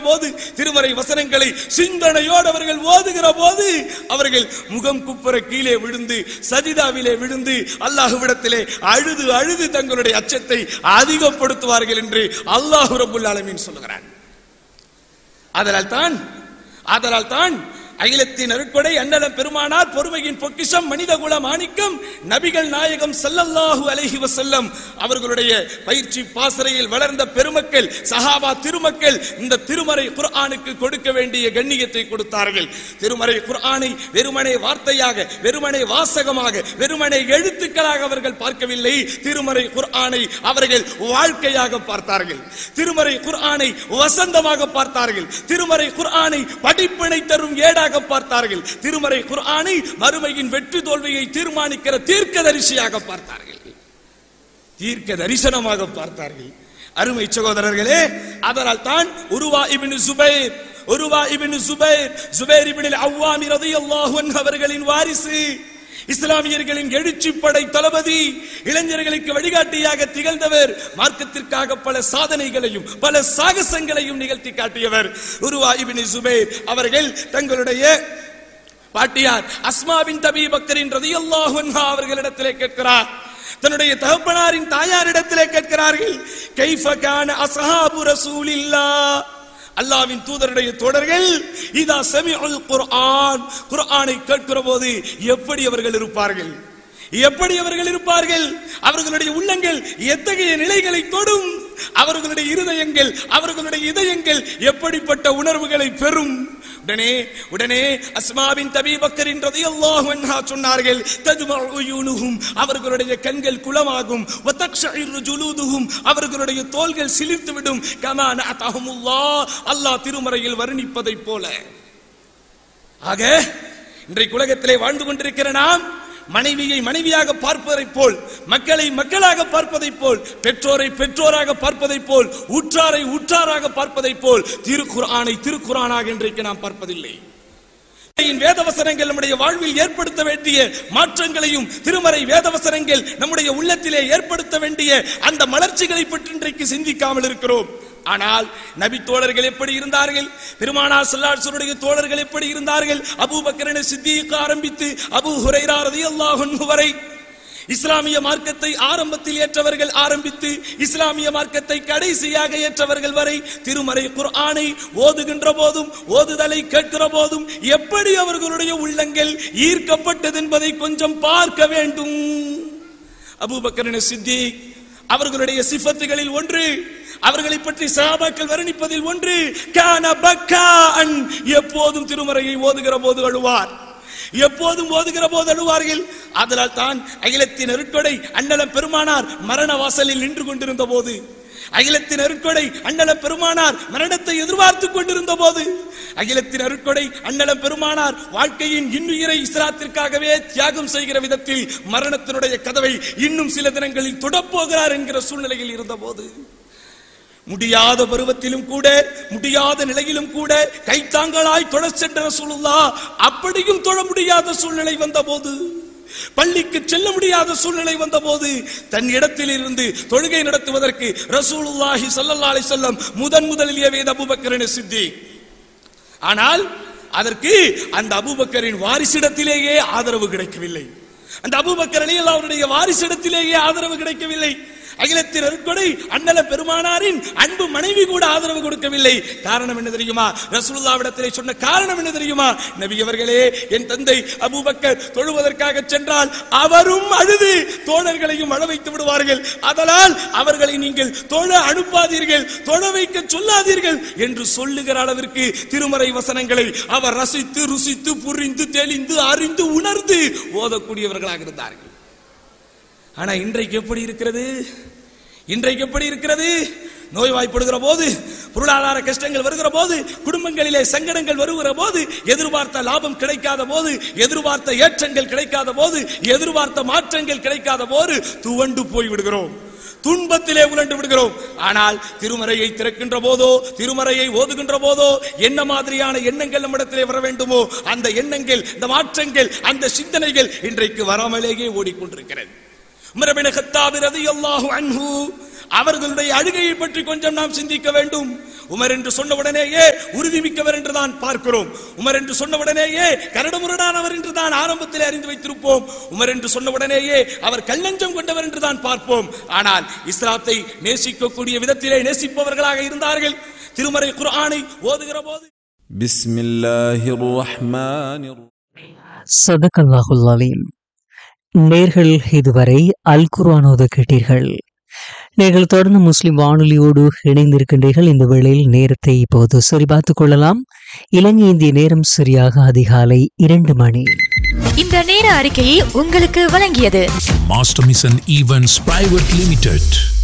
போது திருமறை வசனங்களை சிந்தனையோடு அவர்கள் ஓதுகிற போது அவர்கள் முகம் குப்புற கீழே விழுந்து சஜிதாவிலே விழுந்து அல்லாஹுவிடத்திலே அழுது அழுது தங்களுடைய அச்சத்தை அதிகப்படுத்துவார்கள் என்று அல்லாஹு ரபுல் ஆலமீன் சொல்லுகிறான் அதனால் தான் அதனால் தான் அகிலத்தின் அருட்கொடை அண்ணலம் பெருமானார் பொறுமையின் பொக்கிஷம் மனித குல மாணிக்கம் நபிகள் நாயகம் ஸல்லல்லாஹு அலைஹி வஸல்லம் அவர்களுடைய பயிற்சி பாசறையில் வளர்ந்த பெருமக்கள் சஹாபா திருமக்கள் இந்த திருமறை குர்ஆனுக்கு கொடுக்க வேண்டிய கண்ணியத்தை கொடுத்தார்கள் திருமறை குர்ஆனை வெறுமனே வார்த்தையாக வெறுமனே வாசகமாக வெறுமனே எழுத்துக்களாக அவர்கள் பார்க்கவில்லை திருமறை குர்ஆனை அவர்கள் வாழ்க்கையாக பார்த்தார்கள் திருமறை குர்ஆனை வசந்தமாக பார்த்தார்கள் திருமறை குர்ஆனை படிப்பினை தரும் ஏடாக பார்த்தார்கள் திருமறை குர்ஆனை மறுமையின் வெற்றி தோல்வியை தீர்மானிக்கிற தீர்க்கதரிசியாக பார்த்தார்கள் தீர்க்க தரிசனமாக பார்த்தார்கள் அருமை சகோதரர்களே அதனால் தான் உருவா இப்னு சுபைர் உருவா இப்னு சுபைர் சுபைர் இப்னு அவ்வாமி ரலியல்லாஹு அன்ஹு அவர்களின் வாரிசு இஸ்லாமியர்களின் எழுச்சி படை தளபதி இளைஞர்களுக்கு வழிகாட்டியாக திகழ்ந்தவர் மார்க்கத்திற்காக பல சாதனைகளையும் பல சாகசங்களையும் நிகழ்த்தி காட்டியவர் உருவா இப்னு சுபைர் அவர்கள் தங்களுடைய பாட்டியார் அஸ்மாவின் தபி பக்தரின் ரதியல்லாஹு அன்ஹா அவர்களிடத்திலே கேட்கிறார் தன்னுடைய தகப்பனாரின் தாயாரிடத்திலே கேட்கிறார்கள் கைஃப கான அஸ்ஹாபு ரசூலில்லாஹ் அல்லாவின் தூதருடைய தொடர்கள் இதா சமிஉல் குர்ஆன் குர்ஆனை கேட்கிற போது எப்படி அவர்கள் இருப்பார்கள் எப்படி அவர்கள் இருப்பார்கள் அவர்களுடைய உள்ளங்கள் எத்தகைய நிலைகளை தொடும் அவர்களுடைய இருதயங்கள் அவர்களுடைய இதயங்கள் எப்படிப்பட்ட உணர்வுகளை பெறும் உடனே உடனே அஸ்மாவின் தபி பக்கரின் ரதியல்லாஹு அன்ஹா சொன்னார்கள் தஜ்மஉ உயூனுஹும் அவர்களுடைய கண்கள் குளமாகும் வதக்ஷஇரு ஜுலூதுஹும் அவர்களுடைய தோள்கள் சிலிர்த்து விடும் கமா நஅதஹுமுல்லாஹ் அல்லாஹ் திருமறையில் வர்ணிப்பதைப் போல ஆக இன்றைக்கு உலகத்திலே வாழ்ந்து கொண்டிருக்கிற நாம் மனைவியை மனைவியாக பார்ப்பதைப் போல் மக்களை மக்களாக பார்ப்பதைப் போல் பெற்றோரை பெற்றோராக பார்ப்பதைப் போல் உற்றாரை உற்றாராக பார்ப்பதைப் போல் திருக்குர்ஆனை திருக்குர்ஆனாக இன்றைக்கு நாம் பார்ப்பதில்லை வேதவசனங்கள் நம்முடைய வாழ்வில் ஏற்படுத்த வேண்டிய மாற்றங்களையும் திருமறை வேதவசனங்கள் நம்முடைய உள்ளத்திலே ஏற்படுத்த வேண்டிய அந்த மலர்ச்சிகளை பற்றி இன்றைக்கு சிந்திக்காமல் இருக்கிறோம் ஆனால் நபி தோழர்கள் எப்படி இருந்தார்கள் பெருமானார் ஸல்லல்லாஹு தோழர்கள் எப்படி இருந்தார்கள் அபூபக்கரின் சித்திக் ஆரம்பித்து அபூ ஹுரைரா ரலியல்லாஹு அன்ஹு வரை இஸ்லாமிய மார்க்கத்தை ஆரம்பத்தில் ஏற்றவர்கள் ஆரம்பித்து இஸ்லாமிய மார்க்கத்தை கடைசியாக ஏற்றவர்கள் வரை திருமறை குர்ஆனை ஓதுகின்ற போதும் ஓதுதலை கேட்கிற போதும் எப்படி அவர்களுடைய உள்ளங்கள் ஈர்க்கப்பட்டது என்பதை கொஞ்சம் பார்க்க வேண்டும் அபூபக்கரின் சித்திக் அவர்களுடைய சிஃபத்துகளில் ஒன்று அவர்களை பற்றி சஹாபாக்கள் வர்ணிப்பதில் ஒன்று கான பக்கான் எப்போதும் திருமறையை ஓதுகிற போது அழுவார் எப்போதும் ஓதுகிற போது அழுவார்கள் அதனால் தான் அகிலத்தின் அருட்கொடை அண்ணலம் பெருமானார் மரண வாசலில் நின்று கொண்டிருந்த போது அகிலத்தின் அருட்கொடை அண்ணலம் பெருமானார் மரணத்தை எதிர்பார்த்துக் கொண்டிருந்த போது அகிலத்தின் அருட்கொடை அண்ணலம் பெருமானார் வாழ்க்கையின் இன்னுயிரை இஸ்லாத்திற்காகவே தியாகம் செய்கிற விதத்தில் மரணத்தினுடைய கதவை இன்னும் சில தினங்களில் தொடப்போகிறார் என்கிற சூழ்நிலையில் இருந்த போது முடியாத பருவத்திலும் கூட முடியாத நிலையிலும் கூட கைத்தாங்களாய் தொழச் சென்ற ரசூலுல்லா அப்படியும் தொழ முடியாத சூழ்நிலை வந்தபோது பள்ளிக்கு செல்ல முடியாத சூழ்நிலை வந்தபோது தன் இடத்தில் இருந்து தொழுகை நடத்துவதற்கு ரசூலுல்லாஹி ஸல்லல்லாஹு அலைஹி வஸல்லம் முதன் முதலில் ஏவியது அபூபக்கரின் சித்தி ஆனால் அதற்கு அந்த அபூபக்கரின் வாரிசிடத்திலேயே ஆதரவு கிடைக்கவில்லை அந்த அபூபக்கர் அலியல்லாஹு அவருடைய வாரிசிடத்திலேயே ஆதரவு கிடைக்கவில்லை அகிலத்தின் அருட்கொடை அண்ணல பெருமானாரின் அன்பு மனைவி கூட ஆதரவு கொடுக்கவில்லை காரணம் என்ன தெரியுமா ரசூலுல்லாவிடத்திலே சொன்ன காரணம் என்ன தெரியுமா நபி அவர்களே என் தந்தை அபூபக்கர் தொழுவதற்காக சென்றால் அவரும் அழுது தோழர்களையும் அழ வைத்து விடுவார்கள் அதனால் அவர்களை நீங்கள் தொழ அனுப்பாதீர்கள் தொழ வைக்க சொல்லாதீர்கள் என்று சொல்லுகிற அளவிற்கு திருமறை வசனங்களை அவர் ரசித்து ருசித்து புரிந்து தெளிந்து அறிந்து உணர்ந்து ஓதக்கூடியவர்களாக இருந்தார்கள் ஆனா இன்றைக்கு எப்படி இருக்கிறது இன்றைக்கு எப்படி இருக்கிறது நோய்வாய்ப்படுகிற போது பொருளாதார கஷ்டங்கள் வருகிற போது குடும்பங்களிலே சங்கடங்கள் வருகிற போது எதிர்பார்த்த லாபம் கிடைக்காத போது எதிர்பார்த்த ஏற்றங்கள் கிடைக்காத போது எதிர்பார்த்த மாற்றங்கள் கிடைக்காத போது துவண்டு போய் விடுகிறோம் துன்பத்திலே உழண்டு விடுகிறோம் ஆனால் திருமறையை திறக்கின்ற போதோ திருமறையை ஓதுகின்ற போதோ என்ன மாதிரியான எண்ணங்கள் நம்மிடத்திலே வர வேண்டுமோ அந்த எண்ணங்கள் இந்த மாற்றங்கள் அந்த சிந்தனைகள் இன்றைக்கு வராமலேயே ஓடிக்கொண்டிருக்கிறது உமர் பின் கத்தாப் ரலியல்லாஹு அன்ஹு அவர்களுடைய அழுகையை பற்றி கொஞ்சம் நாம் சிந்திக்க வேண்டும் உமர் என்று சொன்ன உடனேயே உறுதிமிக்கவர் என்று தான் பார்க்கிறோம் உமர் என்று சொன்ன உடனேயே கரடுமுரடானவர் என்று தான் ஆரம்பத்தில் அறிந்து வைத்திருப்போம் உமர் என்று சொன்ன உடனேயே அவர் கல்லஞ்சம் கொண்டவர் என்று தான் பார்ப்போம் ஆனால் இஸ்லாத்தை நேசிக்கக்கூடிய விதத்திலே நேசிப்பவர்களாக இருந்தார்கள் திருமறை குர்ஆனை ஓதுகிற போது بسم الله الرحمن الرحيم சதகல்லாஹுல் அலீம் நேர்கள் இதுவரை அல் குர்ஆனோத கேட்டீர்கள் நீங்கள் தொடர்ந்து முஸ்லிம் வானொலியோடு இணைந்திருக்கின்றீர்கள் இந்த வேளையில் நேரத்தை இப்போது சரிபார்த்துக் கொள்ளலாம் இலங்கை இந்திய நேரம் சரியாக அதிகாலை இரண்டு மணி இந்த நேர அறிக்கையை உங்களுக்கு வழங்கியது Master Mission Events Private Limited.